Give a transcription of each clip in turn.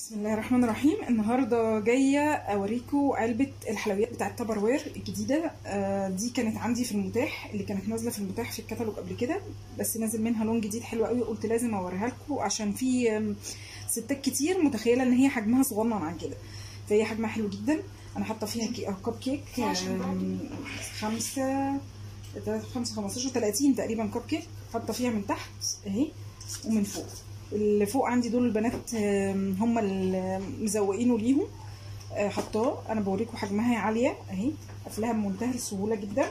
بسم الله الرحمن الرحيم النهارده جايه اوريكم علبه الحلويات بتاعه تبر وير الجديده آه، دي كانت عندي في المتاح اللي كانت نازله في المتاح في الكتالوج قبل كده بس نازل منها لون جديد حلو قوي قلت لازم اوريها لكم عشان في آم، ستات كتير متخيله ان هي حجمها صغنن عن كده فهي حجمها حلو جدا انا حاطه فيها كي... آه، كب كيك آم، خمسة تلاتة خمسة خمستاشر تلاتين تقريبا كب كيك حاطه فيها من تحت اهي ومن فوق اللي فوق عندي دول البنات آم، هم اللي مزوقينه ليهم آه، حطاه انا بوريكم حجمها عاليه اهي قافلاها بمنتهى السهوله جدا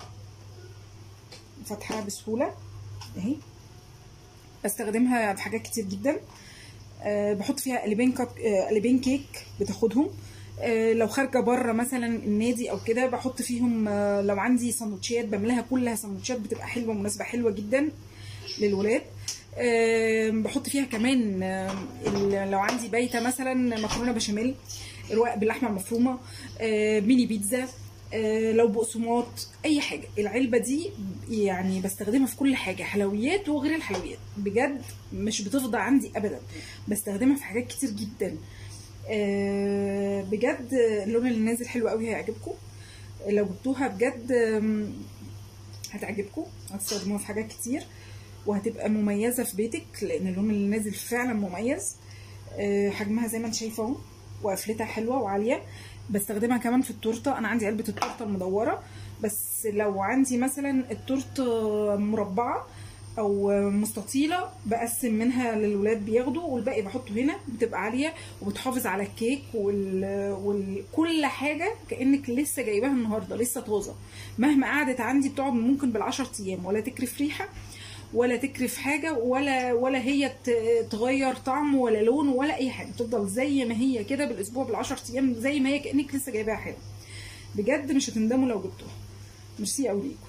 فاتحاها بسهوله اهي بستخدمها في حاجات كتير جدا أه بحط فيها قلبين كب آه، قلبين كيك بتاخدهم أه لو خارجه بره مثلا النادي او كده بحط فيهم أه لو عندي سندوتشات بملاها كلها سندوتشات بتبقى حلوه مناسبه حلوه جدا للولاد أه بحط فيها كمان آه، ال- لو عندي بايته مثلا مكرونه بشاميل رواق باللحمه المفرومه أه ميني بيتزا أه لو بقسماط اي حاجه العلبه دي يعني بستخدمها في كل حاجه حلويات وغير الحلويات بجد مش بتفضى عندي ابدا بستخدمها في حاجات كتير جدا أه بجد اللون اللي نازل حلو قوي هيعجبكم لو جبتوها بجد آم، هتعجبكم هتستخدموها في حاجات كتير وهتبقى مميزه في بيتك لان اللون اللي نازل فعلا مميز آه، حجمها زي ما انت شايفه اهو وقفلتها حلوه وعاليه بستخدمها كمان في التورته انا عندي علبه التورته المدوره بس لو عندي مثلا التورته مربعه او مستطيله بقسم منها للولاد بياخدوا والباقي بحطه هنا بتبقى عاليه وبتحافظ على الكيك وال... وكل حاجه كانك لسه جايباها النهارده لسه طازه مهما قعدت عندي بتقعد ممكن بالعشر ايام ولا تكرف ريحه ولا تكرف حاجه ولا ولا هي ت- تغير طعم ولا لون ولا اي حاجه تفضل زي ما هي كده بالاسبوع بالعشر ايام زي ما هي كانك لسه جايباها حلو بجد مش هتندموا لو جبتوها ميرسي قوي ليكم